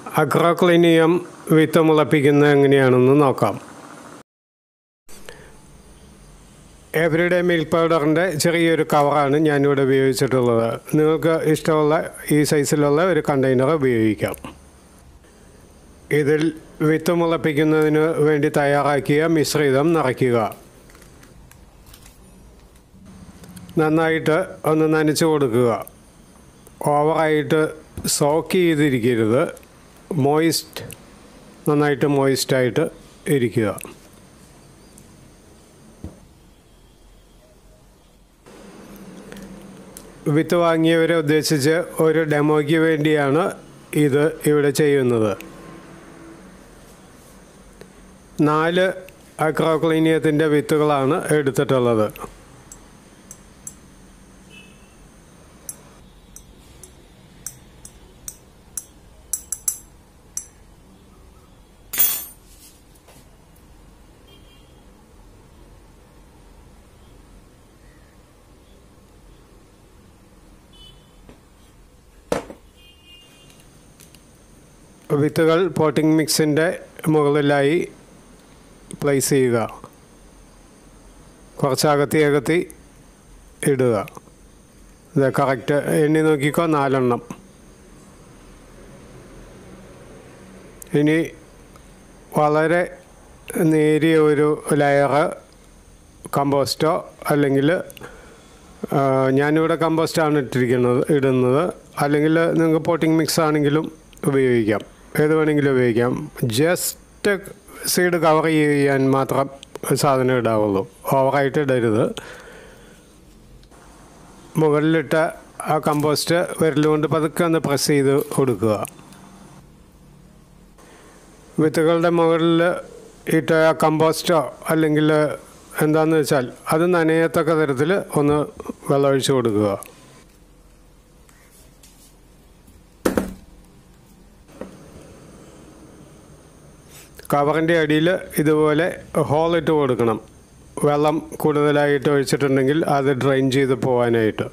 അക്രോക്ലിനിയം വിത്ത് മുളപ്പിക്കുന്നത് എങ്ങനെയാണെന്ന് നോക്കാം everyday milk പൗഡറിൻ്റെ ചെറിയൊരു കവറാണ് ഞാനിവിടെ ഉപയോഗിച്ചിട്ടുള്ളത് നിങ്ങൾക്ക് ഇഷ്ടമുള്ള ഈ സൈസിലുള്ള ഒരു കണ്ടെയ്നർ ഉപയോഗിക്കാം ഇതിൽ വിത്ത് മുളപ്പിക്കുന്നതിന് വേണ്ടി തയ്യാറാക്കിയ മിശ്രിതം നിറയ്ക്കുക നന്നായിട്ട് ഒന്ന് നനച്ച് കൊടുക്കുക ഓവറായിട്ട് സോക്ക് ചെയ്തിരിക്കരുത് മോയിസ്റ്റ് നന്നായിട്ട് മോയിസ്റ്റായിട്ട് ഇരിക്കുക വിത്ത് വാങ്ങിയവരെ ഉദ്ദേശിച്ച് ഒരു ഡെമോയ്ക്ക് വേണ്ടിയാണ് ഇത് ഇവിടെ ചെയ്യുന്നത് നാല് അക്രോക്ലീനിയത്തിൻ്റെ വിത്തുകളാണ് എടുത്തിട്ടുള്ളത് വിത്തുകൾ പോട്ടിംഗ് മിക്സിൻ്റെ മുകളിലായി പ്ലേസ് ചെയ്യുക കുറച്ച് അകത്തി അകത്തി ഇടുക ഇത് കറക്റ്റ് എണ്ണി നോക്കിക്കോ നാലെണ്ണം ഇനി വളരെ നേരിയ ഒരു ലെയറ് കമ്പോസ്റ്റോ അല്ലെങ്കിൽ ഞാനിവിടെ കമ്പോസ്റ്റാണ് ഇട്ടിരിക്കുന്നത് ഇടുന്നത് അല്ലെങ്കിൽ നിങ്ങൾക്ക് പോട്ടിംഗ് മിക്സ് ആണെങ്കിലും ഉപയോഗിക്കാം ഏത് വേണമെങ്കിലും ഉപയോഗിക്കാം ജസ്റ്റ് സീഡ് കവർ ചെയ്യാൻ മാത്രം സാധനം ഇടാവുള്ളൂ ഓവറായിട്ട് ഇടരുത് മുകളിലിട്ട ആ കമ്പോസ്റ്റ് വിരലുകൊണ്ട് പതുക്കെ ഒന്ന് പ്രസ് ചെയ്ത് കൊടുക്കുക വിത്തുകളുടെ മുകളിൽ ഇട്ട കമ്പോസ്റ്റോ അല്ലെങ്കിൽ എന്താണെന്ന് വെച്ചാൽ അത് നനയത്തക്ക തരത്തിൽ ഒന്ന് വെള്ളമൊഴിച്ച് കൊടുക്കുക കവറിൻ്റെ അടിയിൽ ഇതുപോലെ ഹോൾ ഇട്ട് കൊടുക്കണം വെള്ളം കൂടുതലായിട്ട് ഒഴിച്ചിട്ടുണ്ടെങ്കിൽ അത് ഡ്രെയിൻ ചെയ്ത് പോകാനായിട്ട്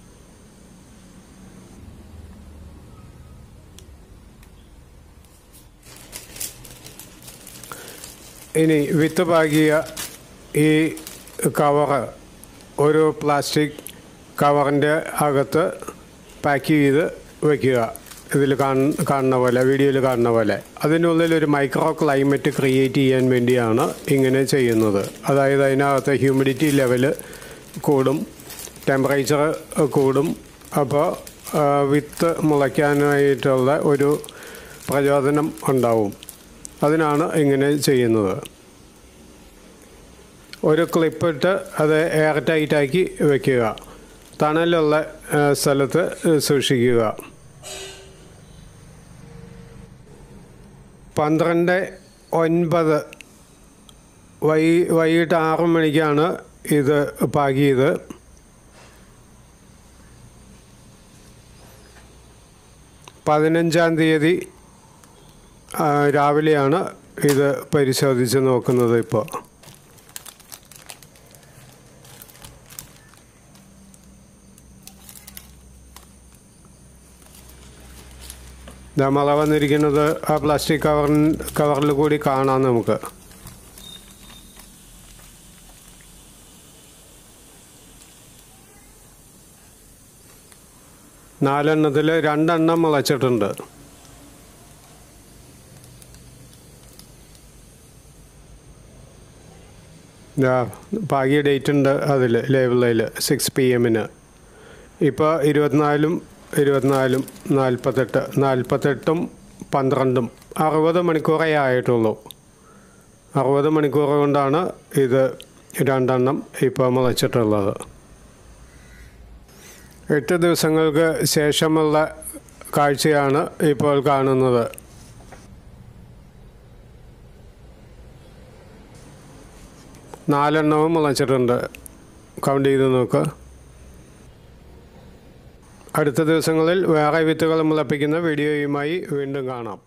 ഇനി വിത്ത് പാകിയ ഈ കവറ് ഒരു പ്ലാസ്റ്റിക് കവറിൻ്റെ അകത്ത് പാക്ക് ചെയ്ത് വയ്ക്കുക ഇതിൽ കാണുന്ന പോലെ വീഡിയോയിൽ കാണുന്ന പോലെ അതിനുള്ളിൽ ഒരു മൈക്രോ ക്ലൈമറ്റ് ക്രിയേറ്റ് ചെയ്യാൻ വേണ്ടിയാണ് ഇങ്ങനെ ചെയ്യുന്നത് അതായത് അതിനകത്ത് ഹ്യൂമിഡിറ്റി ലെവൽ കൂടും ടെമ്പറേച്ചർ കൂടും അപ്പോൾ വിത്ത് മുളയ്ക്കാനായിട്ടുള്ള ഒരു പ്രചോദനം ഉണ്ടാവും അതിനാണ് ഇങ്ങനെ ചെയ്യുന്നത് ഒരു ക്ലിപ്പിട്ട് അത് എയർ ടൈറ്റാക്കി വയ്ക്കുക തണലുള്ള സ്ഥലത്ത് സൂക്ഷിക്കുക പന്ത്രണ്ട് ഒൻപത് വൈ വൈകിട്ട് ആറ് മണിക്കാണ് ഇത് പാകിയത് പതിനഞ്ചാം തീയതി രാവിലെയാണ് ഇത് പരിശോധിച്ച് നോക്കുന്നത് ഇപ്പോൾ മള വന്നിരിക്കുന്നത് ആ പ്ലാസ്റ്റിക് കവറിൻ കവറിൽ കൂടി കാണാം നമുക്ക് നാലെണ്ണത്തിൽ രണ്ടെണ്ണം മുളച്ചിട്ടുണ്ട് പാകിയ ഡേറ്റ് ഉണ്ട് അതിൽ ലേബിളിൽ സിക്സ് പി എമ്മിന് ഇപ്പോൾ ഇരുപത്തിനാലും ഇരുപത്തിനാലും നാൽപ്പത്തെട്ട് നാൽപ്പത്തെട്ടും പന്ത്രണ്ടും അറുപത് മണിക്കൂറേ ആയിട്ടുള്ളൂ അറുപത് മണിക്കൂർ കൊണ്ടാണ് ഇത് രണ്ടെണ്ണം ഇപ്പോൾ മുളച്ചിട്ടുള്ളത് എട്ട് ദിവസങ്ങൾക്ക് ശേഷമുള്ള കാഴ്ചയാണ് ഇപ്പോൾ കാണുന്നത് നാലെണ്ണവും മുളച്ചിട്ടുണ്ട് കൗണ്ട് ചെയ്ത് നോക്കുക അടുത്ത ദിവസങ്ങളിൽ വേറെ വിത്തുകൾ മുളപ്പിക്കുന്ന വീഡിയോയുമായി വീണ്ടും കാണാം